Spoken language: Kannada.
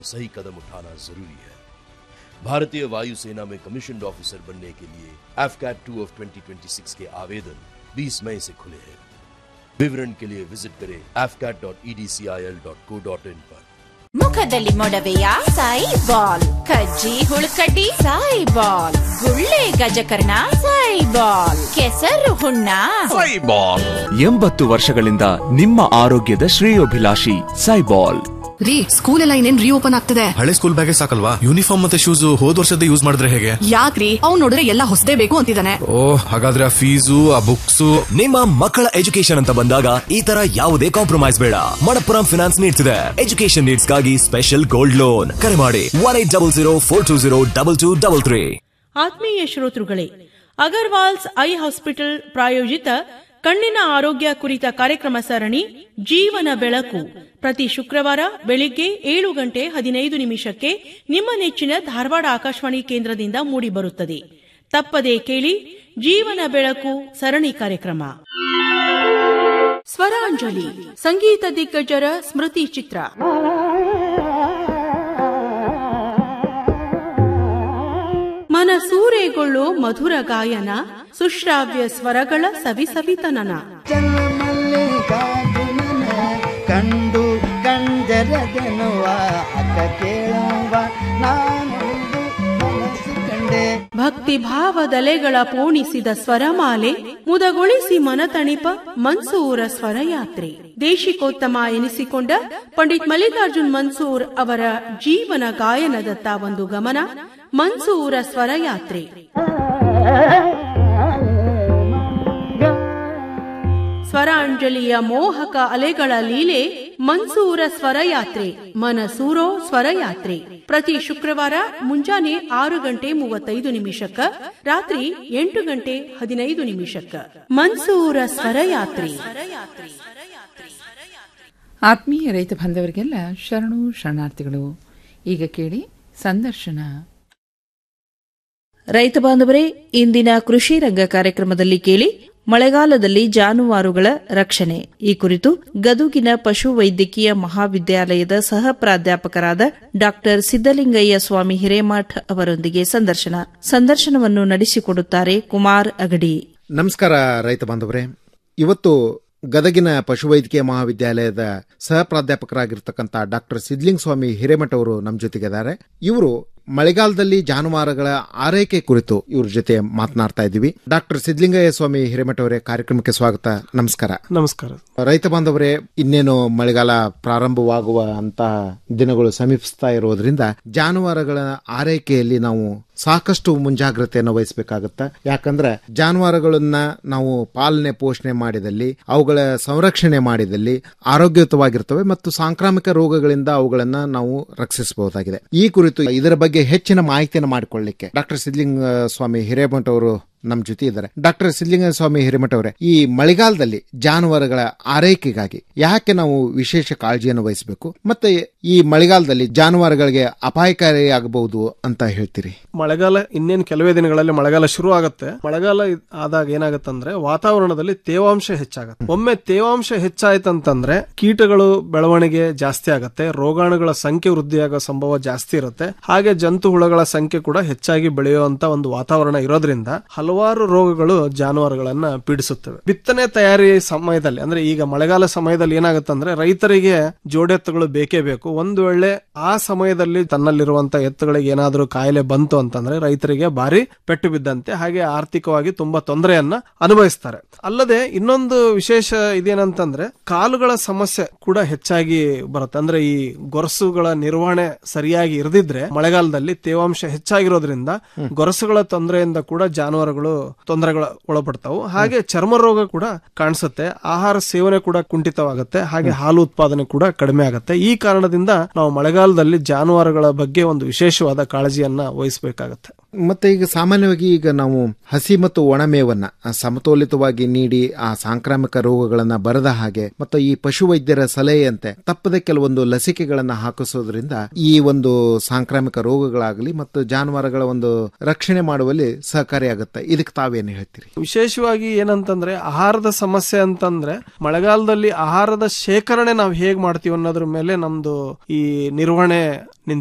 सही कदम उठाना जरूरी है भारतीय वायुसेना में कमीशन ऑफिसर बनने के लिए एफकैट टू ऑफ 2026 के आवेदन 20 मई से खुले हैं विवरण के लिए विजिट करें afcat.edcil.co.in पर ಮುಖದಲ್ಲಿ ಮೊಡವೆಯ ಸಾಯಿ ಬಾಲ್ ಕಜ್ಜಿ ಹುಳುಕಡ್ಡಿ ಸಾಯಿ ಬಾಲ್ ಗುಳ್ಳೆ ಗಜಕರ್ಣ ಸಾಯಿ ಬಾಲ್ ಕೆಸರು ಹುಣ್ಣ ಎಂಬತ್ತು ವರ್ಷಗಳಿಂದ ನಿಮ್ಮ ಆರೋಗ್ಯದ ಶ್ರೇಯೋಭಿಲಾಷಿ ಸೈಬಾಲ್ ರೀ ಸ್ಕೂಲ್ ಎಲ್ಲ ಇನ್ನೇನ್ ರೀಓಪನ್ ಆಗ್ತಿದೆ ಹಳೆ ಸ್ಕೂಲ್ ಬ್ಯಾಗೇ ಸಾಕಲ್ವಾ ಯೂನಿಫಾರ್ಮ್ ಮತ್ತೆ ಶೂಸ್ ಹೋದ್ ವರ್ಷದ ಯೂಸ್ ಮಾಡಿದ್ರೆ ಹೇಗೆ ಯಾಕ್ರಿ ಅವ್ನ್ ನೋಡಿದ್ರೆ ಎಲ್ಲ ಹೊಸದೇ ಬೇಕು ಅಂತಿದ್ದಾನೆ ಓ ಹಾಗಾದ್ರೆ ಆ ಫೀಸು ಆ ಬುಕ್ಸ್ ನಿಮ್ಮ ಮಕ್ಕಳ ಎಜುಕೇಶನ್ ಅಂತ ಬಂದಾಗ ಈ ತರ ಯಾವುದೇ ಕಾಂಪ್ರಮೈಸ್ ಬೇಡ ಮಣಪ್ಪುರಂ ಫಿನಾನ್ಸ್ ನೀಡ್ಸ್ ಇದೆ ಎಜುಕೇಶನ್ ನೀಡ್ಸ್ ಗಾಗಿ ಸ್ಪೆಷಲ್ ಗೋಲ್ಡ್ ಲೋನ್ ಕರೆ ಮಾಡಿ one eight double zero four two zero double two double three ಆತ್ಮೀಯ ಶ್ರೋತೃಗಳೇ ಅಗರ್ವಾಲ್ಸ್ ಐ ಹಾಸ್ಪಿಟಲ್ ಪ್ರಾಯೋಜಿತ ಕಣ್ಣಿನ ಆರೋಗ್ಯ ಕುರಿತ ಕಾರ್ಯಕ್ರಮ ಸರಣಿ ಜೀವನ ಬೆಳಕು ಪ್ರತಿ ಶುಕ್ರವಾರ ಬೆಳಿಗ್ಗೆ ಏಳು ಗಂಟೆ ಹದಿನೈದು ನಿಮಿಷಕ್ಕೆ ನಿಮ್ಮ ನೆಚ್ಚಿನ ಧಾರವಾಡ ಆಕಾಶವಾಣಿ ಕೇಂದ್ರದಿಂದ ಮೂಡಿಬರುತ್ತದೆ ತಪ್ಪದೇ ಕೇಳಿ ಜೀವನ ಬೆಳಕು ಸರಣಿ ಕಾರ್ಯಕ್ರಮ ಸ್ವರಾಂಜಲಿ ಸಂಗೀತ ದಿಗ್ಗಜರ ಸ್ಮೃತಿ ಚಿತ್ರ ಮನಸೂರೆಗೊಳ್ಳೋ ಮಧುರ ಗಾಯನ ಸುಶ್ರಾವ್ಯ ಸ್ವರಗಳ ಸವಿಸವಿತನನ ಮಲ್ಲಿಕಾರ್ಜುನನ ಕಂಡು ಕಂಜರದೆನ್ನುವ ಅಕ್ಕ ಕೇಳುವ ನಾನೊಂದು ಮನಸ್ಸು ಕಂಡೆ ಭಕ್ತಿ ಭಾವದಲೆಗಳ ಪೋಣಿಸಿದ ಸ್ವರಮಾಲೆ ಮುದಗೊಳಿಸಿ ಮನತಣಿಪ ಮನ್ಸೂರ ಸ್ವರಯಾತ್ರೆ ದೇಶಿಕೋತ್ತಮ ಎನಿಸಿಕೊಂಡ ಪಂಡಿತ್ ಮಲ್ಲಿಕಾರ್ಜುನ್ ಮನ್ಸೂರ್ ಅವರ ಜೀವನ ಗಾಯನದತ್ತ ಒಂದು ಗಮನ ಮನ್ಸೂರ ಸ್ವರಯಾತ್ರೆ ಸ್ವರಾಂಜಲಿಯ ಮೋಹಕ ಅಲೆಗಳ ಲೀಲೆ ಮನ್ಸೂರ ಸ್ವರಯಾತ್ರೆ ಮನಸೂರೋ ಸ್ವರಯಾತ್ರೆ ಪ್ರತಿ ಶುಕ್ರವಾರ ಮುಂಜಾನೆ ಆರು ಗಂಟೆ ಮೂವತ್ತೈದು ನಿಮಿಷಕ್ಕ ರಾತ್ರಿ ಎಂಟು ಗಂಟೆ ಹದಿನೈದು ನಿಮಿಷಕ್ಕ ಮನ್ಸೂರ ಸ್ವರಯಾತ್ರೆ ಆತ್ಮೀಯ ರೈತ ಬಾಂಧವರಿಗೆಲ್ಲ ಶರಣು ಶರಣಾರ್ಥಿಗಳು ಈಗ ಕೇಳಿ ಸಂದರ್ಶನ ರೈತ ಬಾಂಧವರೇ ಇಂದಿನ ಕೃಷಿ ರಂಗ ಕಾರ್ಯಕ್ರಮದಲ್ಲಿ ಕೇಳಿ ಮಳೆಗಾಲದಲ್ಲಿ ಜಾನುವಾರುಗಳ ರಕ್ಷಣೆ ಈ ಕುರಿತು ಗದುಗಿನ ಪಶು ವೈದ್ಯಕೀಯ ಮಹಾವಿದ್ಯಾಲಯದ ಸಹ ಪ್ರಾಧ್ಯಾಪಕರಾದ ಡಾಕ್ಟರ್ ಸಿದ್ದಲಿಂಗಯ್ಯ ಸ್ವಾಮಿ ಹಿರೇಮಠ್ ಅವರೊಂದಿಗೆ ಸಂದರ್ಶನ ಸಂದರ್ಶನವನ್ನು ನಡೆಸಿಕೊಡುತ್ತಾರೆ ಕುಮಾರ್ ಅಗಡಿ ನಮಸ್ಕಾರ ರೈತ ಬಾಂಧವರೇ ಇವತ್ತು ಗದಗಿನ ಪಶುವೈದ್ಯಕೀಯ ಮಹಾವಿದ್ಯಾಲಯದ ಸಹ ಪ್ರಾಧ್ಯಾಪಕರಾಗಿರ್ತಕ್ಕಂಥ ಡಾಕ್ಟರ್ ಸಿದ್ಲಿಂಗ್ ಸ್ವಾಮಿ ಹಿರೇಮಠ ಅವರು ನಮ್ಮ ಜೊತೆಗಿದ್ದಾರೆ ಇವರು ಮಳೆಗಾಲದಲ್ಲಿ ಜಾನುವಾರುಗಳ ಆರೈಕೆ ಕುರಿತು ಇವ್ರ ಜೊತೆ ಮಾತನಾಡ್ತಾ ಇದ್ದೀವಿ ಡಾಕ್ಟರ್ ಸಿದ್ಲಿಂಗಯ್ಯ ಸ್ವಾಮಿ ಹಿರೇಮಠ ಅವರೇ ಕಾರ್ಯಕ್ರಮಕ್ಕೆ ಸ್ವಾಗತ ನಮಸ್ಕಾರ ನಮಸ್ಕಾರ ರೈತ ಬಾಂಧವರೇ ಇನ್ನೇನು ಮಳೆಗಾಲ ಪ್ರಾರಂಭವಾಗುವ ಅಂತ ದಿನಗಳು ಸಮೀಪಿಸ್ತಾ ಇರೋದ್ರಿಂದ ಜಾನುವಾರುಗಳ ಆರೈಕೆಯಲ್ಲಿ ನಾವು ಸಾಕಷ್ಟು ಮುಂಜಾಗ್ರತೆಯನ್ನು ವಹಿಸಬೇಕಾಗತ್ತ ಯಾಕಂದ್ರೆ ಜಾನುವಾರುಗಳನ್ನ ನಾವು ಪಾಲನೆ ಪೋಷಣೆ ಮಾಡಿದಲ್ಲಿ ಅವುಗಳ ಸಂರಕ್ಷಣೆ ಮಾಡಿದಲ್ಲಿ ಆರೋಗ್ಯಯುತವಾಗಿರ್ತವೆ ಮತ್ತು ಸಾಂಕ್ರಾಮಿಕ ರೋಗಗಳಿಂದ ಅವುಗಳನ್ನ ನಾವು ರಕ್ಷಿಸಬಹುದಾಗಿದೆ ಈ ಕುರಿತು ಇದರ ಬಗ್ಗೆ ಹೆಚ್ಚಿನ ಮಾಹಿತಿಯನ್ನು ಮಾಡಿಕೊಳ್ಳಿಕ್ಕೆ ಡಾಕ್ಟರ್ ಸಿದ್ಲಿಂಗ ಸ್ವಾಮಿ ಹಿರೇಮಠ ಅವರು ನಮ್ಮ ಜೊತೆ ಇದ್ದಾರೆ ಡಾಕ್ಟರ್ ಸಿದ್ಲಿಂಗ ಸ್ವಾಮಿ ಹಿರೇಮಠ ಅವರೇ ಈ ಮಳೆಗಾಲದಲ್ಲಿ ಜಾನುವಾರುಗಳ ಆರೈಕೆಗಾಗಿ ಯಾಕೆ ನಾವು ವಿಶೇಷ ಕಾಳಜಿಯನ್ನು ವಹಿಸಬೇಕು ಮತ್ತೆ ಈ ಮಳೆಗಾಲದಲ್ಲಿ ಜಾನುವಾರುಗಳಿಗೆ ಅಪಾಯಕಾರಿಯಾಗಬಹುದು ಅಂತ ಹೇಳ್ತೀರಿ ಮಳೆಗಾಲ ಇನ್ನೇನು ಕೆಲವೇ ದಿನಗಳಲ್ಲಿ ಮಳೆಗಾಲ ಶುರು ಆಗುತ್ತೆ ಮಳೆಗಾಲ ಇದ್- ಆದಾಗ ಏನಾಗತ್ತಂದ್ರೆ ವಾತಾವರಣದಲ್ಲಿ ತೇವಾಂಶ ಹೆಚ್ಚಾಗತ್ತೆ ಒಮ್ಮೆ ತೇವಾಂಶ ಹೆಚ್ಚಾಯ್ತಂತಂದ್ರೆ ಕೀಟಗಳು ಬೆಳವಣಿಗೆ ಜಾಸ್ತಿ ಆಗತ್ತೆ ರೋಗಾಣುಗಳ ಸಂಖ್ಯೆ ವೃದ್ಧಿಯಾಗೋ ಸಂಭವ ಜಾಸ್ತಿ ಇರುತ್ತೆ ಹಾಗೆ ಜಂತು ಹುಳಗಳ ಸಂಖ್ಯೆ ಕೂಡ ಹೆಚ್ಚಾಗಿ ಬೆಳೆಯುವಂತ ಒಂದು ವಾತಾವರಣ ಇರೋದ್ರಿಂದ ಹಲವಾರು ರೋಗಗಳು ಜಾನುವಾರುಗಳನ್ನ ಪೀಡಿಸುತ್ತವೆ ಬಿತ್ತನೆ ತಯಾರಿ ಸಮಯದಲ್ಲಿ ಅಂದ್ರೆ ಈಗ ಮಳೆಗಾಲ ಸಮಯದಲ್ಲಿ ಏನಾಗುತ್ತಂದ್ರೆ ರೈತರಿಗೆ ಜೋಡೆತ್ತುಗಳು ಬೇಕೇ ಬೇಕು ಒಂದು ವೇಳೆ ಆ ಸಮಯದಲ್ಲಿ ತನ್ನಲ್ಲಿರುವಂತ ಎತ್ತುಗಳಿಗೆ ಏನಾದರೂ ಕಾಯಿಲೆ ಬಂತು ಅಂತಂದ್ರೆ ರೈತರಿಗೆ ಭಾರಿ ಪೆಟ್ಟು ಬಿದ್ದಂತೆ ಹಾಗೆ ಆರ್ಥಿಕವಾಗಿ ತುಂಬಾ ತೊಂದರೆಯನ್ನ ಅನುಭವಿಸ್ತಾರೆ ಅಲ್ಲದೆ ಇನ್ನೊಂದು ವಿಶೇಷ ಇದೇನಂತಂದ್ರೆ ಕಾಲುಗಳ ಸಮಸ್ಯೆ ಕೂಡ ಹೆಚ್ಚಾಗಿ ಬರುತ್ತೆ ಅಂದ್ರೆ ಈ ಗೊರಸುಗಳ ನಿರ್ವಹಣೆ ಸರಿಯಾಗಿ ಇರದಿದ್ರೆ ಮಳೆಗಾಲದಲ್ಲಿ ತೇವಾಂಶ ಹೆಚ್ಚಾಗಿರೋದ್ರಿಂದ ಗೊರಸುಗಳ ತೊಂದರೆಯಿಂದ ಕೂಡ ಜಾನುವಾರುಗಳು ತೊಂದರೆಗಳ ಒಳಪಡ್ತಾವು ಹಾಗೆ ಚರ್ಮ ರೋಗ ಕೂಡ ಕಾಣಿಸುತ್ತೆ ಆಹಾರ ಸೇವನೆ ಕೂಡ ಕುಂಠಿತವಾಗುತ್ತೆ ಹಾಗೆ ಹಾಲು ಉತ್ಪಾದನೆ ಕೂಡ ಕಡಿಮೆ ಆಗುತ್ತೆ ಈ ಕಾರಣದಿಂದ ನಾವು ಮಳೆಗಾಲದಲ್ಲಿ ಜಾನುವಾರುಗಳ ಬಗ್ಗೆ ಒಂದು ವಿಶೇಷವಾದ ಕಾಳಜಿಯನ್ನ ವಹಿಸಬೇಕಾಗತ್ತೆ ಮತ್ತೆ ಈಗ ಸಾಮಾನ್ಯವಾಗಿ ಈಗ ನಾವು ಹಸಿ ಮತ್ತು ಒಣಮೇವನ್ನ ಆ, ಸಮತೋಲಿತವಾಗಿ ನೀಡಿ ಆ ಸಾಂಕ್ರಾಮಿಕ ರೋಗಗಳನ್ನ ಬರದ ಹಾಗೆ ಮತ್ತು ಈ ಪಶು ವೈದ್ಯರ ಸಲಹೆಯಂತೆ ತಪ್ಪದೆ ಕೆಲವೊಂದು ಲಸಿಕೆಗಳನ್ನ ಹಾಕಿಸೋದ್ರಿಂದ ಈ ಒಂದು ಸಾಂಕ್ರಾಮಿಕ ರೋಗಗಳಾಗಲಿ ಮತ್ತು ಜಾನುವಾರುಗಳ ಒಂದು ರಕ್ಷಣೆ ಮಾಡುವಲ್ಲಿ ಸಹಕಾರಿಯಾಗುತ್ತೆ ಇದಕ್ಕೆ ತಾವೇನು ಹೇಳ್ತೀರಿ ವಿಶೇಷವಾಗಿ ಏನಂತಂದ್ರೆ ಆಹಾರದ ಸಮಸ್ಯೆ ಅಂತಂದ್ರೆ ಮಳೆಗಾಲದಲ್ಲಿ ಆಹಾರದ ಶೇಖರಣೆ ನಾವು ಹೇಗ್ ಮಾಡ್ತೀವಿ ಅನ್ನೋದ್ರ ಮೇಲೆ ನಮ್ದು ಈ ನಿರ್ವಹಣೆ